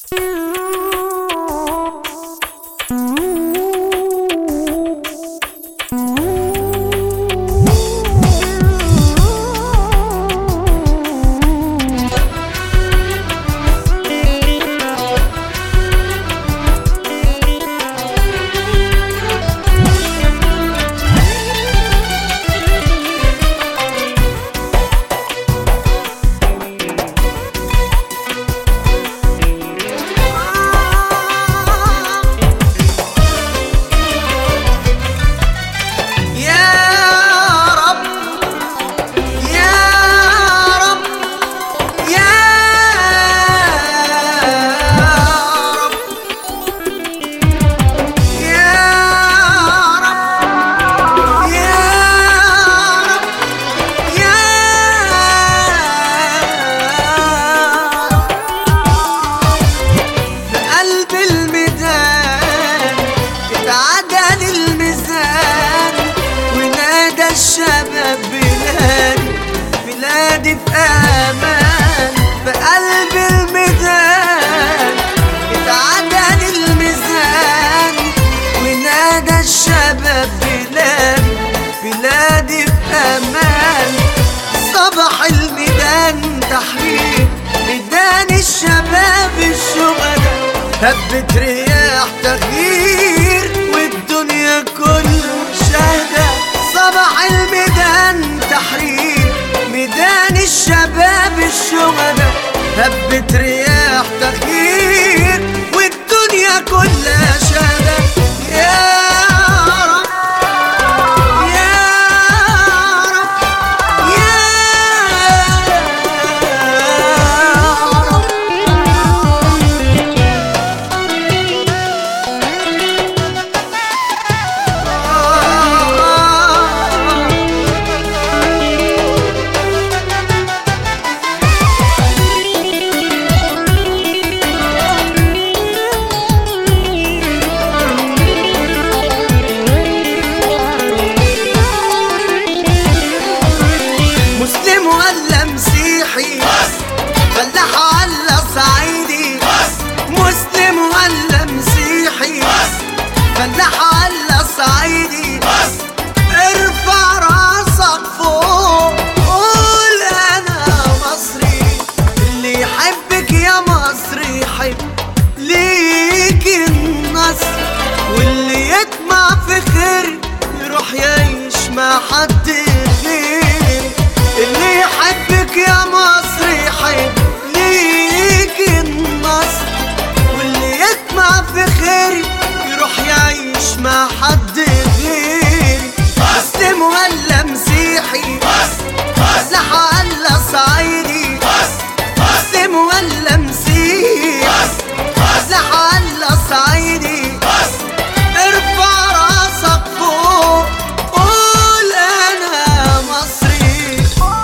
يا رب يا رب يا رب يا رب يا رب يا رب قلب الميدان اتعدل الميزان ونادى الشباب بلادي بلادي في امان بقلب الميدان اتعدل الميزان ونادى الشباب بلادي بلادي في امان صبح الميدان تحرير ميدان الشباب الشهداء هبت رياح تغيير والدنيا كلها شاهدة صبح الميدان تحرير ميدان الشباب الشهداء هبت رياح تغيير والدنيا كلها شاهدة يا رب يا رب يا رب مسلم ولا مسيحي فلاح ولا صعيدي مسلم ولا مسيحي فلاح ولا صعيدي ارفع راسك فوق قول انا مصري اللي يحبك يا مصري يحب ليك النصر واللي يطمع في خير يروح يعيش مع حد غير اللي يحبك يا مصر يحب ليك النصر واللي يطمع في خير يروح يعيش مع حد غير مسلم ولا مسيحي فلاح ولا صعيدي مسلم ولا مسيحي فلاح ولا صعيدي ارفع راسك فوق قول انا مصري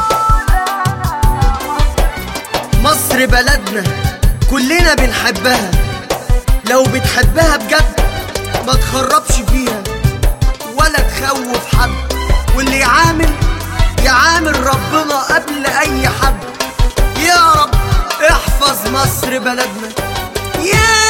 مصر بلدنا كلنا بنحبها لو بتحبها بجد ما تخربش فيها ولا تخوف حد واللي يعامل يعامل ربنا قبل اي حد يا رب احفظ مصر بلدنا يا